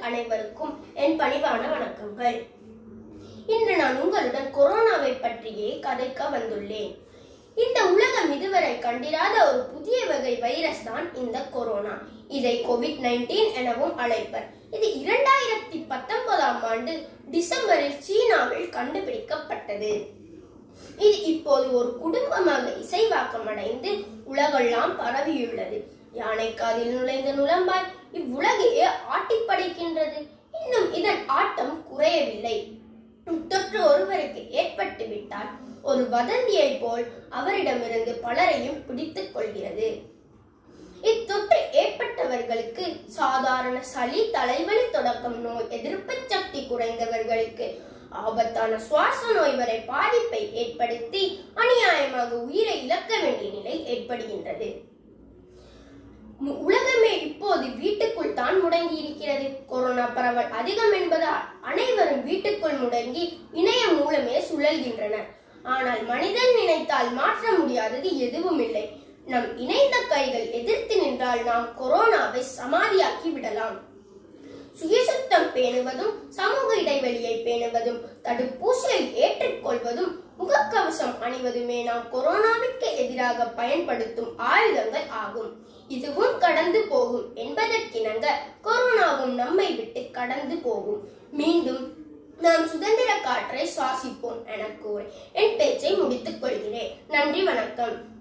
அனைவருக்கும் என் பணிவான வணக்கங்கள் இன்று நான் உங்களுடன் கொரோனாவை பற்றியே கதைக்க வந்துள்ளேன் இந்த உலகம் இதுவரை கண்டிராத ஒரு புதிய வகை வைரஸ் தான் இந்த கொரோனா இதை கோவிட் நைன்டீன் எனவும் அழைப்பர் இது இரண்டாயிரத்தி பத்தொன்பதாம் ஆண்டு டிசம்பரில் சீனாவில் கண்டுபிடிக்கப்பட்டது இது இப்போது ஒரு குடும்பமாக இசைவாக்கம் அடைந்து உலகெல்லாம் பரவியுள்ளது யானைக்காதில் நுழைந்த நுழம்பாய் இவ்வுலகையே ஆட்டிப் படைக்கின்றது இன்னும் இதன் ஆட்டம் குறையவில்லை தொற்று ஒருவருக்கு ஏற்பட்டு விட்டால் ஒரு வதந்தியை போல் அவரிடமிருந்து பலரையும் பிடித்துக் கொள்கிறது இத்தொற்று ஏற்பட்டவர்களுக்கு சாதாரண சளி தலைவலி தொடக்கம் நோய் எதிர்ப்பு சக்தி குறைந்தவர்களுக்கு ஆபத்தான சுவாச நோய் வரை பாதிப்பை ஏற்படுத்தி அநியாயமாக உயிரை இழக்க வேண்டிய நிலை ஏற்படுகின்றது மு- உலகமே இப்போது வீட்டுக்குள் தான் முடங்கி இருக்கிறது கொரோனா பரவல் அதிகம் என்பதால் அனைவரும் வீட்டுக்குள் முடங்கி இணையம் மூலமே சுழல்கின்றனர் ஆனால் மனிதன் நினைத்தால் மாற்ற முடியாதது எதுவும் இல்லை நம் இணைந்த கைகள் எதிர்த்து நின்றால் நாம் கொரோனாவை சமாதியாக்கி விடலாம் சுயசுத்தம் பேணுவதும் சமூக இடைவெளியை பேணுவதும் தடுப்பூசியை ஏற்றுக்கொள்வதும் முகக்கவசம் அணிவதுமே நாம் கொரோனாவிற்கு எதிராக பயன்படுத்தும் ஆயுதங்கள் ஆகும் இதுவும் கடந்து போகும் என்பதற்கிணங்க கொரோனாவும் நம்மை விட்டு கடந்து போகும் மீண்டும் நாம் சுதந்திர காற்றை சுவாசிப்போம் என கூறி என் பேச்சை முடித்துக் கொள்கிறேன் நன்றி வணக்கம்